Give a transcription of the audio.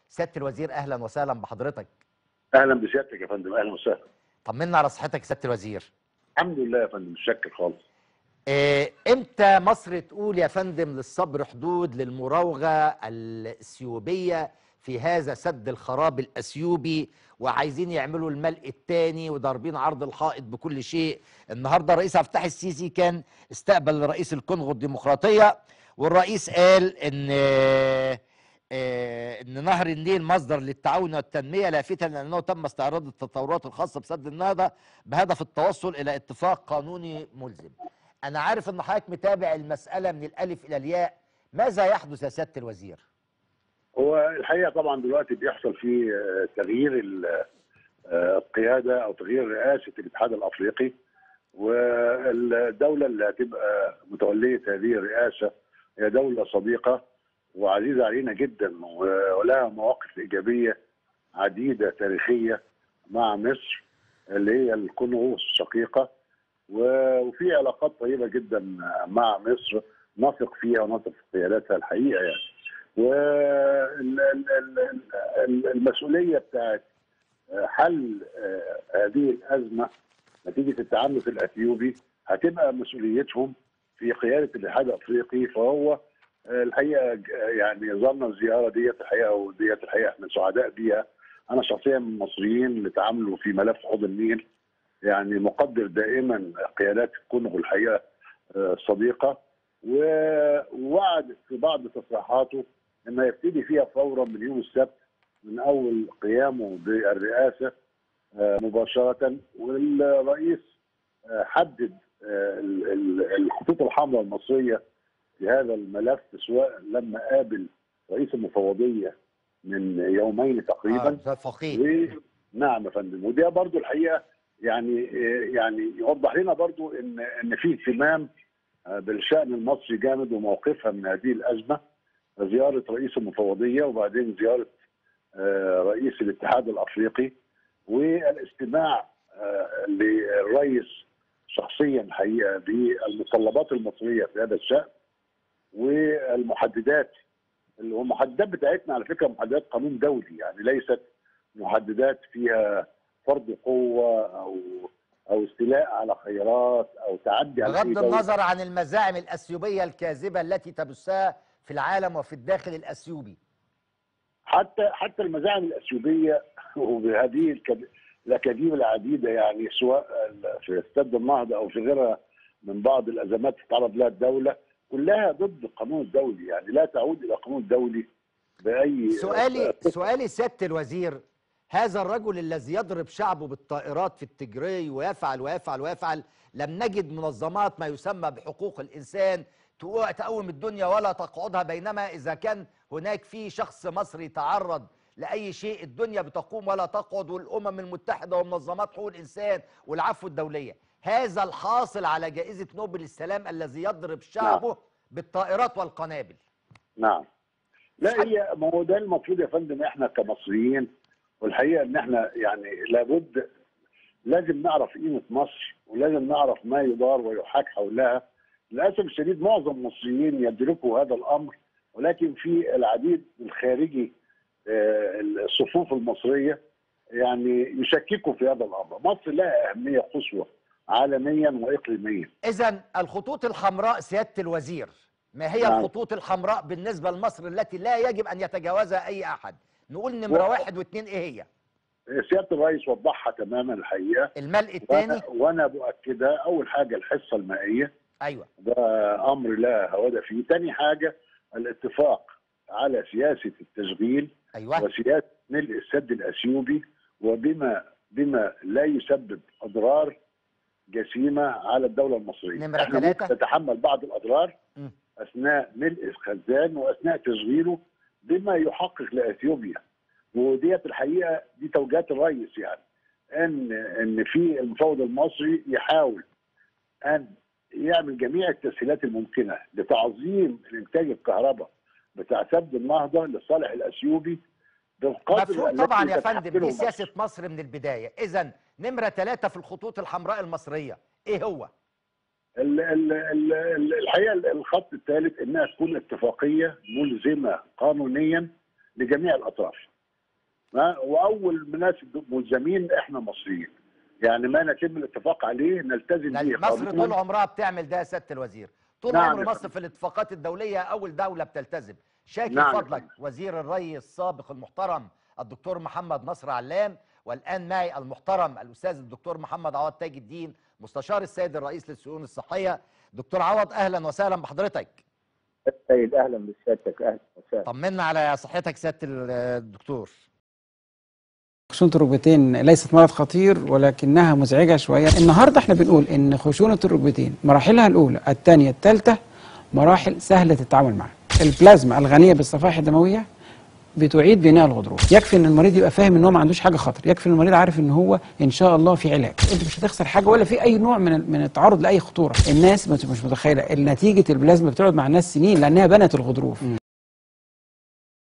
سياده الوزير اهلا وسهلا بحضرتك اهلا بسيادتك يا فندم اهلا وسهلا طمنا على صحتك سياده الوزير الحمد لله يا فندم مش شاكر خالص إيه امتى مصر تقول يا فندم للصبر حدود للمراوغه الاثيوبيه في هذا سد الخراب الاثيوبي وعايزين يعملوا الملء الثاني وضاربين عرض الحائط بكل شيء النهارده الرئيس عبد الفتاح السيسي كان استقبل رئيس الكونغو الديمقراطيه والرئيس قال ان آه، ان نهر النيل مصدر للتعاون والتنميه لافتا لانه تم استعراض التطورات الخاصه بسد النهضه بهدف التوصل الى اتفاق قانوني ملزم. انا عارف ان حضرتك متابع المساله من الالف الى الياء، ماذا يحدث يا سياده الوزير؟ هو الحقيقه طبعا دلوقتي بيحصل في آه، تغيير ال- آه، القياده او تغيير رئاسه الاتحاد الافريقي والدوله اللي هتبقى متوليه هذه الرئاسه هي دوله صديقه وعزيزه علينا جدا و- ولها مواقف ايجابيه عديده تاريخيه مع مصر اللي هي الكونغو الشقيقه و- وفي علاقات طيبه جدا مع مصر نثق فيها ونثق في قياداتها الحقيقه يعني والمسؤوليه بتاعت حل آه، هذه الازمه نتيجه التعنت الاثيوبي هتبقى مسؤوليتهم في قياده الاتحاد الافريقي فهو آه، الحقيقه ج- يعني ظن الزياره ديت الحقيقه وديت الحقيقه احنا سعداء بيها انا شخصيا من المصريين اللي تعاملوا في ملف حوض النيل يعني مقدر دائما قيادات الكونغو الحقيقه آه، الصديقه و- ووعد في بعض تصريحاته انه يبتدي فيها فورا من يوم السبت من اول قيامه بالرئاسه آه، مباشره والرئيس آه، حدد آه، ال- ال- الخطوط الحمراء المصريه في هذا الملف سواء لما قابل رئيس المفوضيه من يومين تقريبا آه فقيه و- نعم يا فندم وده برضو الحقيقه يعني يعني يوضح لنا برضو ان ان في اهتمام بالشان المصري جامد وموقفها من هذه الازمه زياره رئيس المفوضيه وبعدين زياره آه، رئيس الاتحاد الافريقي والاستماع آه، للرئيس شخصيا الحقيقه بالمتطلبات المصريه في هذا الشان والمحددات اللي هو المحددات بتاعتنا على فكره محددات قانون دولي يعني ليست محددات فيها فرض قوه او او استيلاء على خيرات او تعدي على أي بغض دولة. النظر عن المزاعم الاثيوبيه الكاذبه التي تبثها في العالم وفي الداخل الاثيوبي حتى حتى المزاعم الاثيوبيه وبهذه الكد- الاكاذيب العديده يعني سواء في استاد النهضه او في غيرها من بعض الازمات تتعرض لها الدوله كلها ضد القانون الدولي يعني لا تعود الى القانون الدولي باي سؤالي سؤالي سياده الوزير هذا الرجل الذي يضرب شعبه بالطائرات في التجري ويفعل ويفعل ويفعل لم نجد منظمات ما يسمى بحقوق الانسان تقو- تقوم الدنيا ولا تقعدها بينما اذا كان هناك في شخص مصري تعرض لاي شيء الدنيا بتقوم ولا تقعد والامم المتحده ومنظمات حقوق الانسان والعفو الدوليه هذا الحاصل على جائزه نوبل السلام الذي يضرب شعبه بالطائرات والقنابل نعم لا هي ما هو ده المفروض يا فندم احنا كمصريين والحقيقه ان احنا يعني لابد لازم نعرف قيمه مصر ولازم نعرف ما يدار ويحاك حولها للاسف الشديد معظم المصريين يدركوا هذا الامر ولكن في العديد الخارجي آه، الصفوف المصريه يعني يشككوا في هذا الامر مصر لها اهميه قصوى عالميا واقليميا إذا الخطوط الحمراء سيادة الوزير ما هي نعم. الخطوط الحمراء بالنسبة لمصر التي لا يجب أن يتجاوزها أي أحد نقول نمرة و- واحد واثنين إيه هي سياده الرئيس وضحها تماما الحقيقه الملء الثاني وانا وانا بؤكدها اول حاجه الحصه المائيه أيوة ده امر لا هواد فيه تاني حاجه الاتفاق على سياسه التشغيل أيوة وسياسه ملء السد الاثيوبي وبما بما لا يسبب اضرار جسيمه على الدوله المصريه نمرة احنا ثلاثة. ممكن نتحمل بعض الاضرار مم. اثناء ملء الخزان واثناء تشغيله بما يحقق لاثيوبيا وديت الحقيقه دي توجيهات الرئيس يعني ان ان في المفوض المصري يحاول ان يعمل جميع التسهيلات الممكنه لتعظيم الانتاج الكهرباء بتاع سد النهضه لصالح الاثيوبي بالقدر مفهوم التي طبعا يا فندم تتحمله دي مصر. سياسة مصر من البداية إذا نمرة ثلاثة في الخطوط الحمراء المصرية إيه هو ال- ال- ال- ال- الحقيقه الخط الثالث انها تكون اتفاقيه ملزمه قانونيا لجميع الاطراف ما واول ناس ملزمين احنا مصريين يعني ما يتم الاتفاق عليه نلتزم يعني به مصر طول قانوناً. عمرها بتعمل ده يا سياده الوزير طول نعم عمر يا مصر فندم. في الاتفاقات الدوليه اول دوله بتلتزم شاكر نعم يا فضلك فندم. وزير الري السابق المحترم الدكتور محمد نصر علام والان معي المحترم الاستاذ الدكتور محمد عوض تاج الدين مستشار السيد الرئيس للشؤون الصحيه دكتور عوض اهلا وسهلا بحضرتك سيد اهلا بسيادتك اهلا وسهلا طمنا على صحتك سياده الدكتور خشونة الركبتين ليست مرض خطير ولكنها مزعجة شوية النهاردة احنا بنقول ان خشونة الركبتين مراحلها الأولى الثانية الثالثة مراحل سهلة التعامل معها البلازما الغنية بالصفائح الدموية بتعيد بناء الغضروف يكفي ان المريض يبقى فاهم ان هو ما عندوش حاجه خطر يكفي ان المريض عارف ان هو ان شاء الله في علاج انت مش هتخسر حاجه ولا في اي نوع من من التعرض لاي خطوره الناس مش مش متخيله نتيجه البلازما بتقعد مع الناس سنين لانها بنت الغضروف